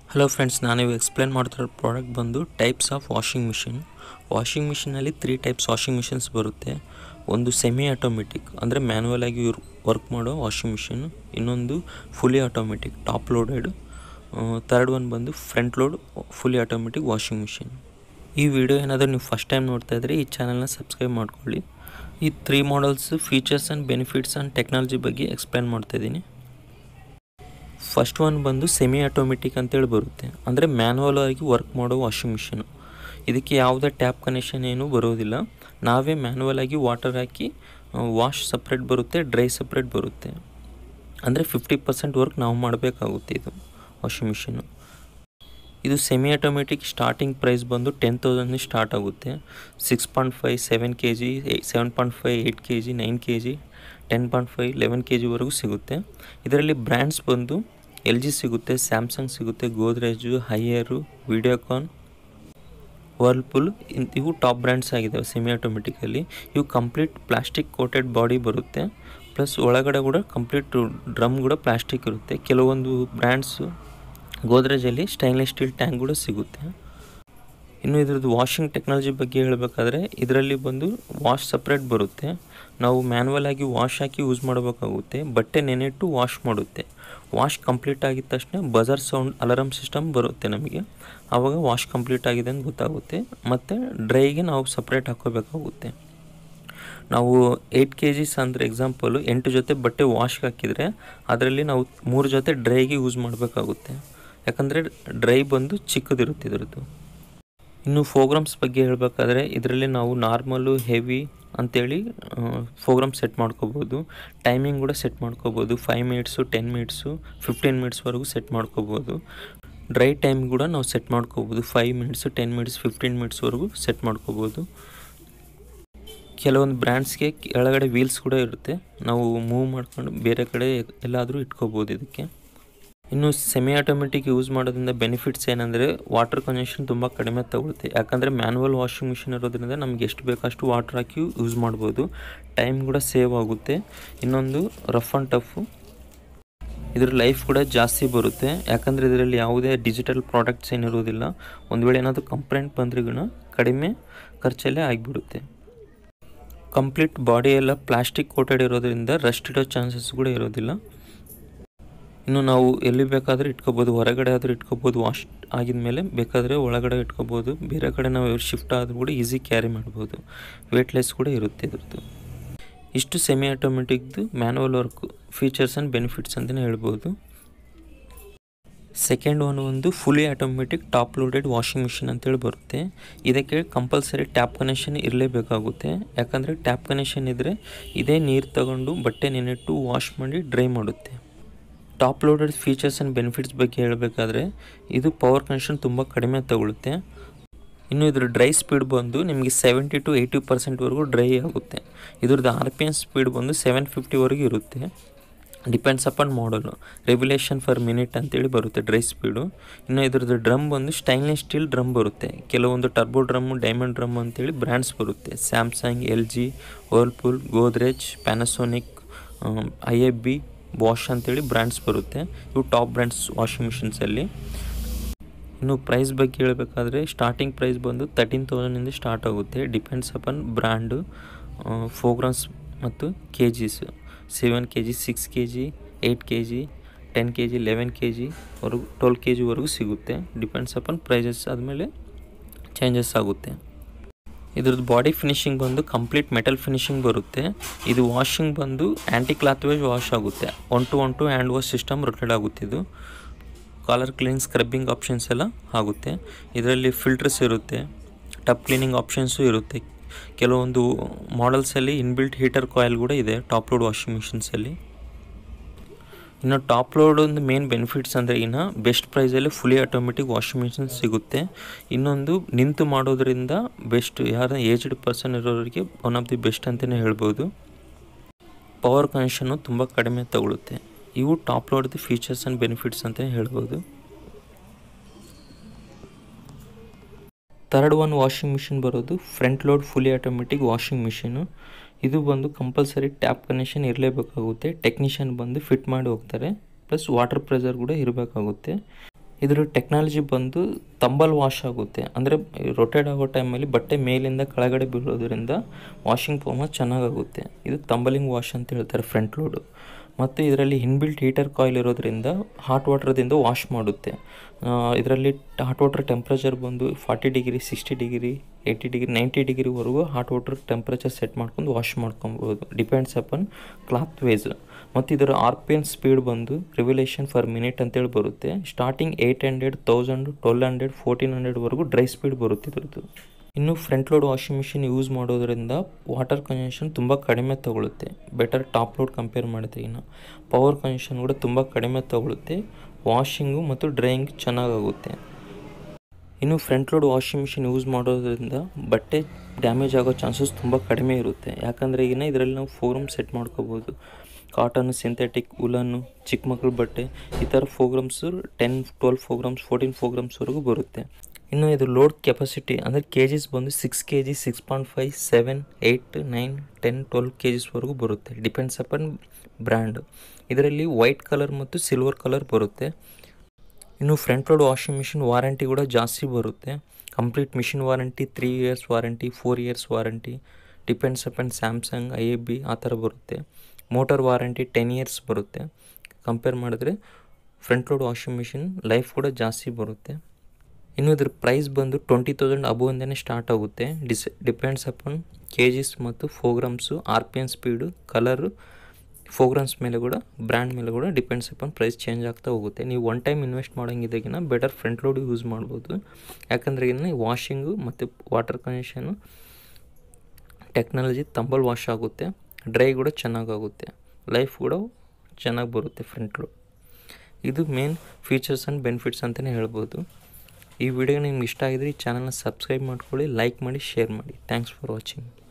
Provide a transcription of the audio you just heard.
hello friends ನಾನಿವಾಗ explain ಮಾಡ್ತಿರೋ product ಬಂದು ಟೈಪ್ಸ್ ಆಫ್ ವಾಷಿಂಗ್ ಮಿಷಿನ್ ವಾಷಿಂಗ್ ಮಿಷಿನಲ್ಲಿ ತ್ರೀ ಟೈಪ್ಸ್ ವಾಷಿಂಗ್ ಮಿಷಿನ್ಸ್ ಬರುತ್ತೆ ಒಂದು ಸೆಮಿ ಆಟೋಮೆಟಿಕ್ ಅಂದರೆ ಮ್ಯಾನ್ಯಲ್ ಆಗಿ ವರ್ಕ್ ಮಾಡೋ ವಾಷಿಂಗ್ ಮಿಷಿನ್ ಇನ್ನೊಂದು fully automatic top loaded third one ಬಂದು front load fully automatic washing machine ಈ ವಿಡಿಯೋ ಏನಾದರೂ ನೀವು ಫಸ್ಟ್ ಟೈಮ್ ನೋಡ್ತಾ ಇದ್ದರೆ ಈ ಚಾನಲ್ನ ಸಬ್ಸ್ಕ್ರೈಬ್ ಮಾಡ್ಕೊಳ್ಳಿ ಈ three models features and benefits and technology ಬಗ್ಗೆ ಎಕ್ಸ್ಪ್ಲೇನ್ ಮಾಡ್ತಾ ಇದ್ದೀನಿ ಫಸ್ಟ್ ಒನ್ ಬಂದು ಸೆಮಿ ಆಟೋಮೆಟಿಕ್ ಅಂತೇಳಿ ಬರುತ್ತೆ ಅಂದರೆ ಮ್ಯಾನ್ಯಲ್ ಆಗಿ ವರ್ಕ್ ಮಾಡೋ ವಾಷಿಂಗ್ ಮಿಷಿನು ಇದಕ್ಕೆ ಯಾವುದೇ ಟ್ಯಾಪ್ ಕನೆಕ್ಷನ್ ಏನೂ ಬರೋದಿಲ್ಲ ನಾವೇ ಮ್ಯಾನ್ಯಲ್ ಆಗಿ ವಾಟರ್ ಹಾಕಿ ವಾಶ್ ಸಪ್ರೇಟ್ ಬರುತ್ತೆ ಡ್ರೈ ಸಪ್ರೇಟ್ ಬರುತ್ತೆ ಅಂದರೆ ಫಿಫ್ಟಿ ಪರ್ಸೆಂಟ್ ವರ್ಕ್ ನಾವು ಮಾಡಬೇಕಾಗುತ್ತೆ ಇದು ವಾಷಿಂಗ್ ಮಿಷಿನು ಇದು ಸೆಮಿ ಆಟೋಮೆಟಿಕ್ ಸ್ಟಾರ್ಟಿಂಗ್ ಪ್ರೈಸ್ ಬಂದು ಟೆನ್ ತೌಸಂಡ್ ಸ್ಟಾರ್ಟ್ ಆಗುತ್ತೆ six point five seven K G seven point five eight K G nine K G ten point five eleven K ಜಿವರೆಗೂ ಸಿಗುತ್ತೆ ಇದರಲ್ಲಿ brands ಬಂದು ಎಲ್ ಜಿ ಸಿಗುತ್ತೆ Samsung ಸಿಗುತ್ತೆ ಗೋದ್ರೇಜು higher Videocon Whirlpool ಇವು top brands ಆಗಿದ್ದಾವೆ semi ಆಟೋಮೆಟಿಕಲ್ಲಿ ಇವು ಕಂಪ್ಲೀಟ್ ಪ್ಲಾಸ್ಟಿಕ್ ಕೋಟೆಡ್ ಬಾಡಿ ಬರುತ್ತೆ ಪ್ಲಸ್ ಒಳಗಡೆ ಕೂಡ ಕಂಪ್ಲೀಟ್ ಡ್ರಮ್ ಕೂಡ ಪ್ಲಾಸ್ಟಿಕ್ ಇರುತ್ತೆ ಕೆಲವೊಂದು ಬ್ರ್ಯಾಂಡ್ಸು ಗೋದ್ರೇಜಲ್ಲಿ ಸ್ಟೈನ್ಲೆಸ್ ಸ್ಟೀಲ್ ಟ್ಯಾಂಕ್ ಕೂಡ ಸಿಗುತ್ತೆ ಇನ್ನು ಇದ್ರದ್ದು ವಾಷಿಂಗ್ ಟೆಕ್ನಾಲಜಿ ಬಗ್ಗೆ ಹೇಳಬೇಕಾದ್ರೆ ಇದರಲ್ಲಿ ಬಂದು ವಾಶ್ ಸಪ್ರೇಟ್ ಬರುತ್ತೆ ನಾವು ಮ್ಯಾನ್ಯಲ್ ಆಗಿ ವಾಶ್ ಹಾಕಿ ಯೂಸ್ ಮಾಡಬೇಕಾಗುತ್ತೆ ಬಟ್ಟೆ ನೆನೆಟ್ಟು ವಾಶ್ ಮಾಡುತ್ತೆ ವಾಶ್ ಕಂಪ್ಲೀಟ್ ಆಗಿದ ತಕ್ಷಣ ಬಜರ್ ಸೌಂಡ್ ಅಲಾರಮ್ ಸಿಸ್ಟಮ್ ಬರುತ್ತೆ ನಮಗೆ ಆವಾಗ ವಾಶ್ ಕಂಪ್ಲೀಟ್ ಆಗಿದೆ ಅಂತ ಗೊತ್ತಾಗುತ್ತೆ ಮತ್ತು ಡ್ರೈಗೆ ನಾವು ಸಪ್ರೇಟ್ ಹಾಕೋಬೇಕಾಗುತ್ತೆ ನಾವು ಏಯ್ಟ್ ಕೆ ಜಿಸ್ ಅಂದರೆ ಎಕ್ಸಾಂಪಲು ಎಂಟು ಜೊತೆ ಬಟ್ಟೆ ವಾಶ್ಗೆ ಹಾಕಿದರೆ ಅದರಲ್ಲಿ ನಾವು ಮೂರು ಜೊತೆ ಡ್ರೈಗೆ ಯೂಸ್ ಮಾಡಬೇಕಾಗುತ್ತೆ ಯಾಕಂದರೆ ಡ್ರೈ ಬಂದು ಚಿಕ್ಕದಿರುತ್ತೆ ಇದರದ್ದು ಇನ್ನು ಫೋಗ್ರಾಮ್ಸ್ ಬಗ್ಗೆ ಹೇಳಬೇಕಾದ್ರೆ ಇದರಲ್ಲಿ ನಾವು ನಾರ್ಮಲು ಹೆವಿ ಅಂತೇಳಿ ಫೋಗ್ರಾಮ್ ಸೆಟ್ ಮಾಡ್ಕೋಬೋದು ಟೈಮಿಂಗ್ ಕೂಡ ಸೆಟ್ ಮಾಡ್ಕೋಬೋದು five minutes ten minutes fifteen ಮಿನಿಟ್ಸ್ವರೆಗೂ ಸೆಟ್ ಮಾಡ್ಕೋಬೋದು ಡ್ರೈ ಟೈಮ್ ಕೂಡ ನಾವು ಸೆಟ್ ಮಾಡ್ಕೋಬೋದು five minutes ten minutes fifteen ಮಿನಿಟ್ಸ್ವರೆಗೂ ಸೆಟ್ ಮಾಡ್ಕೋಬೋದು ಕೆಲವೊಂದು ಬ್ರ್ಯಾಂಡ್ಸ್ಗೆ ಕೆಳಗಡೆ ವೀಲ್ಸ್ ಕೂಡ ಇರುತ್ತೆ ನಾವು ಮೂವ್ ಮಾಡ್ಕೊಂಡು ಬೇರೆ ಕಡೆ ಎಲ್ಲಾದರೂ ಇಟ್ಕೋಬೋದು ಇದಕ್ಕೆ ಇನ್ನು ಸೆಮಿ ಆಟೋಮೆಟಿಕ್ ಯೂಸ್ ಮಾಡೋದ್ರಿಂದ ಬೆನಿಫಿಟ್ಸ್ ಏನಂದರೆ ವಾಟರ್ ಕನ್ಸಂಪ್ಷನ್ ತುಂಬ ಕಡಿಮೆ ತಗೊಳುತ್ತೆ ಯಾಕಂದರೆ ಮ್ಯಾನ್ಯಲ್ ವಾಷಿಂಗ್ ಮಿಷಿನ್ ಇರೋದ್ರಿಂದ ನಮ್ಗೆ ಎಷ್ಟು ಬೇಕಷ್ಟು ವಾಟರ್ ಹಾಕಿ ಯೂಸ್ ಮಾಡ್ಬೋದು ಟೈಮ್ ಕೂಡ ಸೇವ್ ಆಗುತ್ತೆ ಇನ್ನೊಂದು ರಫ್ ಆ್ಯಂಡ್ ಟಫು ಇದ್ರ ಲೈಫ್ ಕೂಡ ಜಾಸ್ತಿ ಬರುತ್ತೆ ಯಾಕಂದರೆ ಇದರಲ್ಲಿ ಯಾವುದೇ ಡಿಜಿಟಲ್ ಪ್ರಾಡಕ್ಟ್ಸ್ ಏನಿರೋದಿಲ್ಲ ಒಂದು ವೇಳೆ ಏನಾದರೂ ಕಂಪ್ಲೇಂಟ್ ಬಂದ್ರಿಗೂ ಕಡಿಮೆ ಖರ್ಚಲ್ಲೇ ಆಗಿಬಿಡುತ್ತೆ ಕಂಪ್ಲೀಟ್ ಬಾಡಿ ಎಲ್ಲ ಪ್ಲಾಸ್ಟಿಕ್ ಕೋಟೆಡ್ ಇರೋದ್ರಿಂದ ರಸ್ಟ್ ಇಡೋ ಚಾನ್ಸಸ್ ಕೂಡ ಇರೋದಿಲ್ಲ ಇನ್ನು ನಾವು ಎಲ್ಲಿ ಬೇಕಾದರೂ ಇಟ್ಕೋಬೋದು ಹೊರಗಡೆ ಆದರೂ ಇಟ್ಕೋಬೋದು ವಾಶ್ ಆಗಿದ ಮೇಲೆ ಬೇಕಾದರೆ ಒಳಗಡೆ ಇಟ್ಕೋಬೋದು ಬೇರೆ ಕಡೆ ನಾವು ಶಿಫ್ಟ್ ಆದರೂ ಕೂಡ ಈಸಿ ಕ್ಯಾರಿ ಮಾಡ್ಬೋದು ವೇಟ್ಲೆಸ್ ಕೂಡ ಇರುತ್ತೆ ಇದ್ರದ್ದು ಇಷ್ಟು ಸೆಮಿ ಆಟೋಮೆಟಿಕ್ದು manual work features and benefits ಅಂತಲೇ ಹೇಳ್ಬೋದು ಸೆಕೆಂಡ್ ಒನ್ ಒಂದು fully automatic top loaded washing machine ಅಂತೇಳಿ ಬರುತ್ತೆ ಇದಕ್ಕೆ ಕಂಪಲ್ಸರಿ ಟ್ಯಾಪ್ ಕನೆಕ್ಷನ್ ಇರಲೇಬೇಕಾಗುತ್ತೆ ಯಾಕಂದರೆ ಟ್ಯಾಪ್ ಕನೆಕ್ಷನ್ ಇದ್ದರೆ ಇದೇ ನೀರು ತಗೊಂಡು ಬಟ್ಟೆ ನೆನೆಟ್ಟು ವಾಶ್ ಮಾಡಿ ಡ್ರೈ ಮಾಡುತ್ತೆ top loaded features and benefits ಬಗ್ಗೆ ಹೇಳಬೇಕಾದ್ರೆ ಇದು ಪವರ್ ಕನೆಕ್ಷನ್ ತುಂಬ ಕಡಿಮೆ ತಗೊಳುತ್ತೆ ಇನ್ನು ಇದ್ರ ಡ್ರೈ ಸ್ಪೀಡ್ ಬಂದು ನಿಮಗೆ ಸೆವೆಂಟಿ ಟು ಏಯ್ಟಿ ಪರ್ಸೆಂಟ್ವರೆಗೂ ಡ್ರೈ ಆಗುತ್ತೆ ಇದ್ರದ್ದು ಆರ್ ಪಿ ಎಮ್ ಸ್ಪೀಡ್ ಬಂದು ಸೆವೆನ್ ಫಿಫ್ಟಿವರೆಗೂ ಇರುತ್ತೆ ಡಿಪೆಂಡ್ಸ್ ಅಪಾನ್ ಮಾಡಲು ರೆಗ್ಯುಲೇಷನ್ ಫರ್ ಮಿನಿಟ್ ಅಂತೇಳಿ ಬರುತ್ತೆ ಡ್ರೈ ಸ್ಪೀಡು ಇನ್ನು ಇದ್ರದ್ದು ಡ್ರಮ್ ಬಂದು ಸ್ಟೈನ್ಲೆಸ್ ಸ್ಟೀಲ್ ಡ್ರಮ್ ಬರುತ್ತೆ ಕೆಲವೊಂದು ಟರ್ಬೋ ಡ್ರಮ್ಮು ಡೈಮಂಡ್ ಡ್ರಮ್ ಅಂತೇಳಿ ಬ್ರ್ಯಾಂಡ್ಸ್ ಬರುತ್ತೆ Samsung L G Whirlpool Godrej Panasonic I F B Bosch ಅಂತೇಳಿ ಬ್ರ್ಯಾಂಡ್ಸ್ ಬರುತ್ತೆ ಇವು ಟಾಪ್ ಬ್ರ್ಯಾಂಡ್ಸ್ ವಾಷಿಂಗ್ ಮಿಷಿನ್ಸಲ್ಲಿ ಇನ್ನು ಪ್ರೈಸ್ ಬಗ್ಗೆ ಹೇಳಬೇಕಾದ್ರೆ ಸ್ಟಾರ್ಟಿಂಗ್ ಪ್ರೈಸ್ ಬಂದು ತರ್ಟೀನ್ ತೌಸಂಡಿಂದ ಸ್ಟಾರ್ಟ್ ಆಗುತ್ತೆ ಡಿಪೆಂಡ್ಸ್ ಅಪಾನ್ ಬ್ರ್ಯಾಂಡು ಫೋಗ್ರಾನ್ಸ್ ಮತ್ತು K Gs seven K G six K G eight K G ten K G eleven K ಜಿವರೆಗೂ ಟ್ವೆಲ್ ಕೆ ಜಿವರೆಗೂ ಸಿಗುತ್ತೆ ಡಿಪೆಂಡ್ಸ್ ಅಪಾನ್ ಪ್ರೈಸಸ್ ಆದಮೇಲೆ ಚೇಂಜಸ್ ಆಗುತ್ತೆ ಇದ್ರದ್ದು ಬಾಡಿ ಫಿನಿಶಿಂಗ್ ಬಂದು ಕಂಪ್ಲೀಟ್ ಮೆಟಲ್ ಫಿನಿಶಿಂಗ್ ಬರುತ್ತೆ ಇದು ವಾಷಿಂಗ್ ಬಂದು ಆ್ಯಂಟಿ ಕ್ಲಾತ್ ವೇಜ್ ವಾಶ್ ಆಗುತ್ತೆ one two one two hand wash system rotate ಆಗುತ್ತೆ ಇದು ಕಾಲರ್ ಕ್ಲೀನ್ ಸ್ಕ್ರಬ್ಬಿಂಗ್ ಆಪ್ಷನ್ಸ್ ಎಲ್ಲ ಆಗುತ್ತೆ ಇದರಲ್ಲಿ ಫಿಲ್ಟರ್ಸ್ ಇರುತ್ತೆ ಟಪ್ ಕ್ಲೀನಿಂಗ್ ಆಪ್ಷನ್ಸು ಇರುತ್ತೆ ಕೆಲವೊಂದು ಮಾಡಲ್ಸಲ್ಲಿ ಇನ್ಬಿಲ್ಟ್ ಹೀಟರ್ ಕಾಯಿಲ್ ಕೂಡ ಇದೆ ಟಾಪ್ ಲೋಡ್ ವಾಷಿಂಗ್ ಮಿಷಿನ್ಸಲ್ಲಿ ಇನ್ನು ಟಾಪ್ ಲೋಡ್ ಒಂದು ಮೇನ್ ಬೆನಿಫಿಟ್ಸ್ ಅಂದರೆ ಇನ್ನು ಬೆಸ್ಟ್ ಪ್ರೈಸಲ್ಲಿ ಫುಲಿ ಆಟೋಮೆಟಿಕ್ ವಾಷಿಂಗ್ ಮಿಷಿನ್ ಸಿಗುತ್ತೆ ಇನ್ನೊಂದು ನಿಂತು ಮಾಡೋದ್ರಿಂದ ಬೆಸ್ಟ್ ಯಾರು ಏಜ್ಡ್ ಪರ್ಸನ್ ಇರೋರಿಗೆ ಒನ್ ಆಫ್ ದಿ ಬೆಸ್ಟ್ ಅಂತಲೇ ಹೇಳ್ಬೋದು ಪವರ್ ಕನೆಕ್ಷನ್ನು ತುಂಬ ಕಡಿಮೆ ತಗೊಳುತ್ತೆ ಇವು ಟಾಪ್ ಲೋಡ್ದು ಫೀಚರ್ಸ್ ಆ್ಯಂಡ್ ಬೆನಿಫಿಟ್ಸ್ ಅಂತ ಹೇಳ್ಬೋದು ಥರ್ಡ್ ಒನ್ ವಾಷಿಂಗ್ ಮಿಷಿನ್ ಬರೋದು front load fully automatic washing machine ಇದು ಬಂದು ಕಂಪಲ್ಸರಿ ಟ್ಯಾಪ್ ಕನೆಕ್ಷನ್ ಇರಲೇಬೇಕಾಗುತ್ತೆ ಟೆಕ್ನಿಷಿಯನ್ ಬಂದು ಫಿಟ್ ಮಾಡಿ ಹೋಗ್ತಾರೆ ಪ್ಲಸ್ ವಾಟರ್ ಪ್ರೆಷರ್ ಕೂಡ ಇರಬೇಕಾಗುತ್ತೆ ಇದರ ಟೆಕ್ನಾಲಜಿ ಬಂದು ತಂಬಲ್ ವಾಶ್ ಆಗುತ್ತೆ ಅಂದರೆ ರೊಟೇಟ್ ಆಗೋ ಟೈಮಲ್ಲಿ ಬಟ್ಟೆ ಮೇಲಿಂದ ಕೆಳಗಡೆ ಬೀಳೋದ್ರಿಂದ ವಾಷಿಂಗ್ ಪರ್ಫಾರ್ಮೆನ್ಸ್ ಚೆನ್ನಾಗಾಗುತ್ತೆ ಇದು ತಂಬಲಿಂಗ್ ವಾಶ್ ಅಂತ ಹೇಳ್ತಾರೆ ಫ್ರಂಟ್ ಲೋಡು ಮತ್ತು ಇದರಲ್ಲಿ ಇನ್ಬಿಲ್ಟ್ ಹೀಟರ್ ಕಾಯಿಲ್ ಇರೋದ್ರಿಂದ ಹಾಟ್ ವಾಟರ್ದಿಂದ ವಾಶ್ ಮಾಡುತ್ತೆ ಇದರಲ್ಲಿ ಹಾಟ್ ವಾಟರ್ ಟೆಂಪ್ರೇಚರ್ ಬಂದು forty degree sixty degree eighty degree ninety ಡಿಗ್ರಿವರೆಗೂ ಹಾಟ್ ವಾಟರ್ ಟೆಂಪ್ರೇಚರ್ ಸೆಟ್ ಮಾಡ್ಕೊಂಡು ವಾಶ್ ಮಾಡ್ಕೊಬೋದು ಡಿಪೆಂಡ್ಸ್ ಅಪನ್ ಕ್ಲಾತ್ ವೇಸ್ ಮತ್ತು ಇದರ ಆರ್ ಪಿ ಎನ್ ಸ್ಪೀಡ್ ಬಂದು ರಿವ್ಯುಲೇಷನ್ ಫರ್ ಮಿನಿಟ್ ಅಂತೇಳಿ ಬರುತ್ತೆ starting eight hundred thousand twelve hundred fourteen ಹಂಡ್ರೆಡ್ವರೆಗೂ ಡ್ರೈ ಸ್ಪೀಡ್ ಬರುತ್ತೆ ಇದ್ರದ್ದು ಇನ್ನು front load washing machine use ಮಾಡೋದ್ರಿಂದ ವಾಟರ್ ಕನ್ಸಂಪ್ಷನ್ ತುಂಬ ಕಡಿಮೆ ತಗೊಳುತ್ತೆ ಬೆಟರ್ ಟಾಪ್ ಲೋಡ್ ಕಂಪೇರ್ ಮಾಡಿದ್ರೆ ಇನ್ನು ಪವರ್ ಕನ್ಸಂಪ್ಷನ್ ಕೂಡ ತುಂಬ ಕಡಿಮೆ ತಗೊಳುತ್ತೆ ವಾಷಿಂಗು ಮತ್ತು ಡ್ರೈಯಿಂಗ್ ಚೆನ್ನಾಗಾಗುತ್ತೆ ಇನ್ನು front load washing machine use ಮಾಡೋದ್ರಿಂದ ಬಟ್ಟೆ ಡ್ಯಾಮೇಜ್ ಆಗೋ ಚಾನ್ಸಸ್ ತುಂಬ ಕಡಿಮೆ ಇರುತ್ತೆ ಯಾಕಂದರೆ ಈಗಿನ ಇದರಲ್ಲಿ ನಾವು ಫೋರಮ್ ಸೆಟ್ ಮಾಡ್ಕೋಬೋದು ಕಾಟನ್ ಸಿಂಥೆಟಿಕ್ ಉಲನ್ನು ಚಿಕ್ಕ ಮಕ್ಕಳ ಬಟ್ಟೆ ಈ ಥರ programs ten twelve programs fourteen ಫೋಗ್ರಾಮ್ಸ್ವರೆಗೂ ಬರುತ್ತೆ ಇನ್ನು ಇದು ಲೋಡ್ ಕೆಪಾಸಿಟಿ ಅಂದರೆ ಕೆ ಜಿಸ್ ಬಂದು six K G six point five seven eight nine ten twelve K ಜಿಸ್ವರೆಗೂ ಬರುತ್ತೆ ಡಿಪೆಂಡ್ಸ್ ಅಪನ್ ಬ್ರ್ಯಾಂಡ್ ಇದರಲ್ಲಿ ವೈಟ್ ಕಲರ್ ಮತ್ತು ಸಿಲ್ವರ್ ಕಲರ್ ಬರುತ್ತೆ ಇನ್ನು front load washing machine warranty ಕೂಡ ಜಾಸ್ತಿ ಬರುತ್ತೆ complete machine warranty three years warranty four years warranty depends upon Samsung I A B ಆ ಥರ ಬರುತ್ತೆ ಮೋಟರ್ ವಾರಂಟಿ ಟೆನ್ ಇಯರ್ಸ್ ಬರುತ್ತೆ ಕಂಪೇರ್ ಮಾಡಿದ್ರೆ front load washing machine life ಕೂಡ ಜಾಸ್ತಿ ಬರುತ್ತೆ ಇನ್ನು ಇದ್ರ ಪ್ರೈಸ್ ಬಂದು ಟ್ವೆಂಟಿ ತೌಸಂಡ್ ಅಬೋಯಿಂದನೇ ಸ್ಟಾರ್ಟ್ ಆಗುತ್ತೆ this depends upon K Gs ಮತ್ತು programs R P N speed colour programs ಮೇಲೆ ಕೂಡ ಬ್ರ್ಯಾಂಡ್ ಮೇಲೆ ಕೂಡ ಡಿಪೆಂಡ್ಸ್ ಅಪಾನ್ ಪ್ರೈಸ್ ಚೇಂಜ್ ಆಗ್ತಾ ಹೋಗುತ್ತೆ ನೀವು ಒನ್ ಟೈಮ್ ಇನ್ವೆಸ್ಟ್ ಮಾಡೋಂಗಿದ್ದಾಗಿನ ಬೆಟರ್ ಫ್ರಂಟ್ ಲೋಡು ಯೂಸ್ ಮಾಡ್ಬೋದು ಯಾಕಂದರೆ ಇನ್ನು ವಾಷಿಂಗು ಮತ್ತು water connection technology tumble wash ಆಗುತ್ತೆ ಡ್ರೈ ಕೂಡ ಚೆನ್ನಾಗಾಗುತ್ತೆ ಲೈಫ್ ಕೂಡ ಚೆನ್ನಾಗಿ ಬರುತ್ತೆ ಫ್ರಂಟ್ ಲೋಡ್ ಇದು ಮೇನ್ ಫೀಚರ್ಸ್ ಆ್ಯಂಡ್ ಬೆನಿಫಿಟ್ಸ್ ಅಂತಲೇ ಹೇಳ್ಬೋದು ಈ ವಿಡಿಯೋ ನಿಮ್ಗೆ ಇಷ್ಟ ಆಗಿದ್ರೆ ಈ ಚಾನಲ್ನ ಸಬ್ಸ್ಕ್ರೈಬ್ ಮಾಡ್ಕೊಳ್ಳಿ ಲೈಕ್ ಮಾಡಿ ಶೇರ್ ಮಾಡಿ ಥ್ಯಾಂಕ್ಸ್ ಫಾರ್ ವಾಚಿಂಗ್